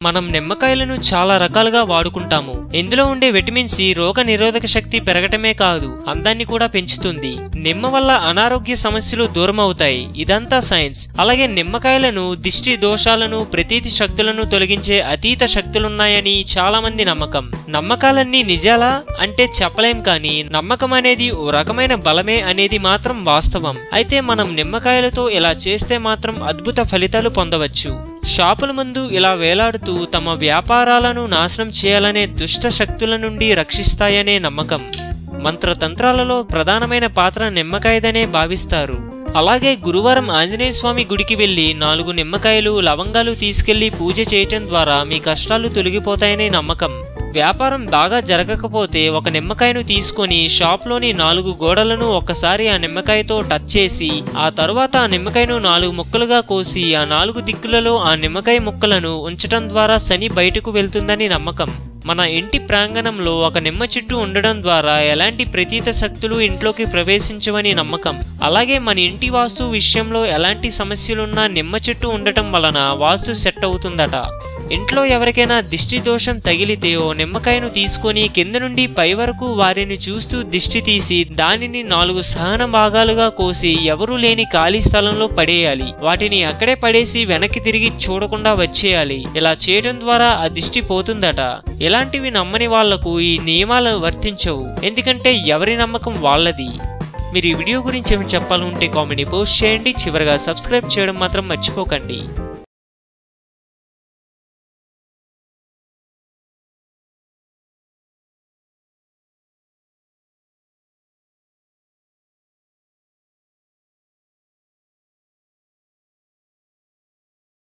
మనం నిమ్మకాయలను చాలా రకాలుగా వాడుకుంటాము ఇందులో ఉండే విటమిన్ సి రోగ నిరోధక శక్తి పెరగటమే కాదు అందాన్ని కూడా పెంచుతుంది నిమ్మ వల్ల అనారోగ్య సమస్యలు దూరం అవుతాయి ఇదంతా సైన్స్ అలాగే నిమ్మకాయలను దిష్టి దోషాలను ప్రతీతి శక్తులను తొలగించే అతీత శక్తులున్నాయని చాలా మంది నమ్మకం నమ్మకాలన్నీ నిజాలా అంటే చెప్పలేం కానీ నమ్మకం అనేది ఓ రకమైన బలమే అనేది మాత్రం వాస్తవం అయితే మనం నిమ్మకాయలతో ఇలా చేస్తే మాత్రం అద్భుత ఫలితాలు పొందవచ్చు షాపుల ముందు ఇలా వేలాడుతూ తమ వ్యాపారాలను నాశనం చేయాలనే దుష్ట శక్తుల నుండి రక్షిస్తాయనే నమ్మకం మంత్రతంత్రాలలో ప్రధానమైన పాత్ర నిమ్మకాయదనే భావిస్తారు అలాగే గురువారం ఆంజనేయ స్వామి గుడికి వెళ్లి నాలుగు నిమ్మకాయలు లవంగాలు తీసుకెళ్లి పూజ చేయటం ద్వారా మీ కష్టాలు తొలగిపోతాయనే నమ్మకం వ్యాపారం బాగా జరగకపోతే ఒక నిమ్మకాయను తీసుకొని షాప్లోని నాలుగు గోడలను ఒక్కసారి ఆ నిమ్మకాయతో టచ్ చేసి ఆ తరువాత ఆ నిమ్మకాయను నాలుగు ముక్కలుగా కోసి ఆ నాలుగు దిక్కులలో ఆ నిమ్మకాయ ముక్కలను ఉంచటం ద్వారా శని బయటకు వెళ్తుందని నమ్మకం మన ఇంటి ప్రాంగణంలో ఒక నిమ్మ చెట్టు ఉండడం ద్వారా ఎలాంటి ప్రతీత శక్తులు ఇంట్లోకి ప్రవేశించవని నమ్మకం అలాగే మన ఇంటి వాస్తు విషయంలో ఎలాంటి సమస్యలున్నా నిమ్మ చెట్టు ఉండటం వలన వాస్తు సెట్ అవుతుందట ఇంట్లో ఎవరికైనా దిష్టి దోషం తగిలితే ఓ నిమ్మకాయను తీసుకొని కింద నుండి పై వరకు వారిని చూస్తూ దిష్టి తీసి దానిని నాలుగు సహన భాగాలుగా కోసి ఎవరూ లేని ఖాళీ స్థలంలో పడేయాలి వాటిని అక్కడే పడేసి వెనక్కి తిరిగి చూడకుండా వచ్చేయాలి ఇలా చేయడం ద్వారా ఆ దిష్టి పోతుందట ఇలాంటివి నమ్మని వాళ్లకు ఈ నియమాలు వర్తించవు ఎందుకంటే ఎవరి నమ్మకం వాళ్ళది మీరు ఈ వీడియో గురించి ఏమి చెప్పాలంటే కామెంట్ పోస్ట్ చేయండి చివరగా సబ్స్క్రైబ్ చేయడం మాత్రం మర్చిపోకండి